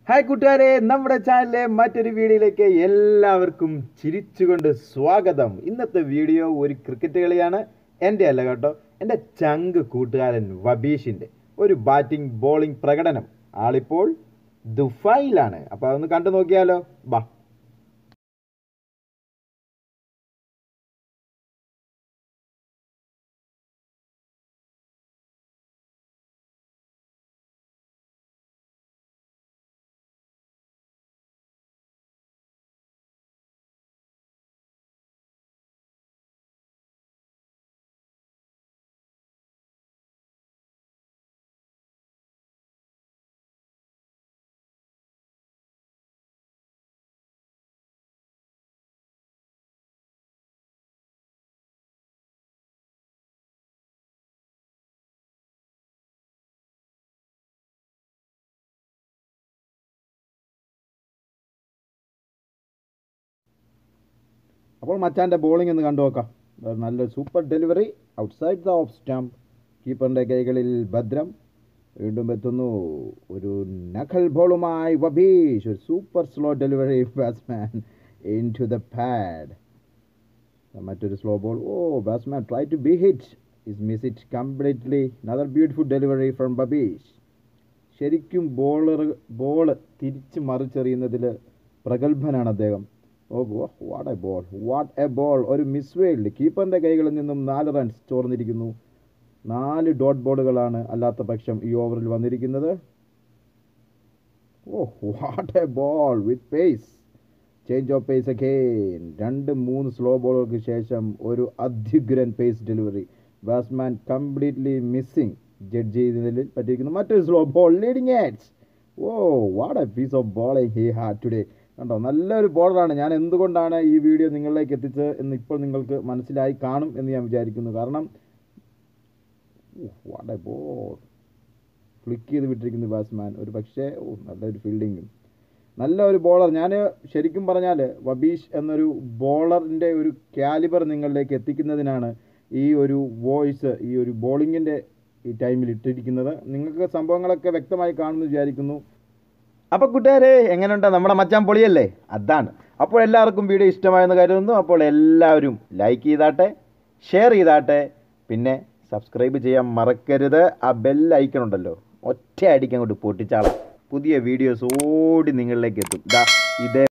hi കൂട്ടുകാരെ നമ്മുടെ ചാനലിലെ മറ്റൊരു വീഡിയോയിലേക്ക് എല്ലാവർക്കും ചിരിച്ചുകൊണ്ട് സ്വാഗതം ഇന്നത്തെ വീഡിയോ ഒരു ക്രിക്കറ്റ് കളിയാണ് എൻ്റെ അല്ല കേട്ടോ എൻ്റെ ചങ്ക് കൂട്ടുകാരൻ വബീഷിൻ്റെ ഒരു ബാറ്റിംഗ് ബോളിംഗ് പ്രകടനം ആളിപ്പോൾ ദുഫായിലാണ് അപ്പോൾ അതൊന്ന് കണ്ടു നോക്കിയാലോ ബാ അപ്പോൾ മച്ചാൻ്റെ ബോളിംഗ് ഒന്ന് കണ്ടു നോക്കാം ഒരു നല്ല super delivery outside the off stump കീപ്പറിൻ്റെ കൈകളിൽ ഭദ്രം വീണ്ടും എത്തുന്നു ഒരു നഖൽ ബോളുമായി വബീഷ് ഒരു super slow delivery batsman in to the pad മറ്റൊരു slow ball oh batsman try to be hit is miss it completely another beautiful delivery from Babeesh ശരിക്കും ബോളർ ബോൾ തിരിച്ച് മറിച്ചെറിയുന്നതിൽ പ്രഗത്ഭനാണ് അദ്ദേഹം oh what a ball what a ball ഒരു miss world കീപ്പറിൻ്റെ കൈകളിൽ നിന്നും നാല് റൺസ് ചോർന്നിരിക്കുന്നു നാല് ഡോട്ട് ബോളുകളാണ് അല്ലാത്ത പക്ഷം ഈ ഓവറിൽ വന്നിരിക്കുന്നത് oh what a ball with pace change of pace again രണ്ട് മൂന്ന് സ്ലോ ബോളുകൾക്ക് ശേഷം ഒരു അത്യുഗ്രൻ pace delivery batsman completely missing judge ചെയ്തതിൽ പറ്റിയിരിക്കുന്നു മറ്റൊരു slow ball leading edges oh what a piece of bowling he had today കണ്ടോ നല്ലൊരു ബോളറാണ് ഞാൻ എന്തുകൊണ്ടാണ് ഈ വീഡിയോ നിങ്ങളിലേക്ക് എത്തിച്ചത് എന്ന് ഇപ്പോൾ നിങ്ങൾക്ക് മനസ്സിലായി കാണും എന്ന് ഞാൻ വിചാരിക്കുന്നു കാരണം വാട്ട് എ ബോൾ ഫ്ലിക്ക് ചെയ്ത് വിട്ടിരിക്കുന്നു ബാറ്റ്സ്മാൻ ഒരു പക്ഷേ ഓ നല്ലൊരു ഫീൽഡിങ്ങും നല്ല ഒരു ബോളർ ഞാൻ ശരിക്കും പറഞ്ഞാൽ വബീഷ് എന്നൊരു ബോളറിൻ്റെ ഒരു കാലിബർ നിങ്ങളിലേക്ക് എത്തിക്കുന്നതിനാണ് ഈ ഒരു വോയിസ് ഈ ഒരു ബോളിങ്ങിൻ്റെ ഈ ടൈമിൽ ഇട്ടിരിക്കുന്നത് നിങ്ങൾക്ക് സംഭവങ്ങളൊക്കെ വ്യക്തമായി കാണുമെന്ന് വിചാരിക്കുന്നു അപ്പോൾ കൂട്ടുകാരെ എങ്ങനെയുണ്ട് നമ്മുടെ മച്ചാൻ പൊളിയല്ലേ അതാണ് അപ്പോൾ എല്ലാവർക്കും വീഡിയോ ഇഷ്ടമായെന്ന് കരുതുന്നു അപ്പോൾ എല്ലാവരും ലൈക്ക് ചെയ്താട്ടെ ഷെയർ ചെയ്താട്ടെ പിന്നെ സബ്സ്ക്രൈബ് ചെയ്യാൻ മറക്കരുത് ആ ബെൽ ഐക്കൺ ഉണ്ടല്ലോ ഒറ്റ അടിക്ക് അങ്ങോട്ട് പൊട്ടിച്ചാളാം പുതിയ വീഡിയോസ് ഓടി നിങ്ങളിലേക്ക് എത്തും ഇതാ ഇതേ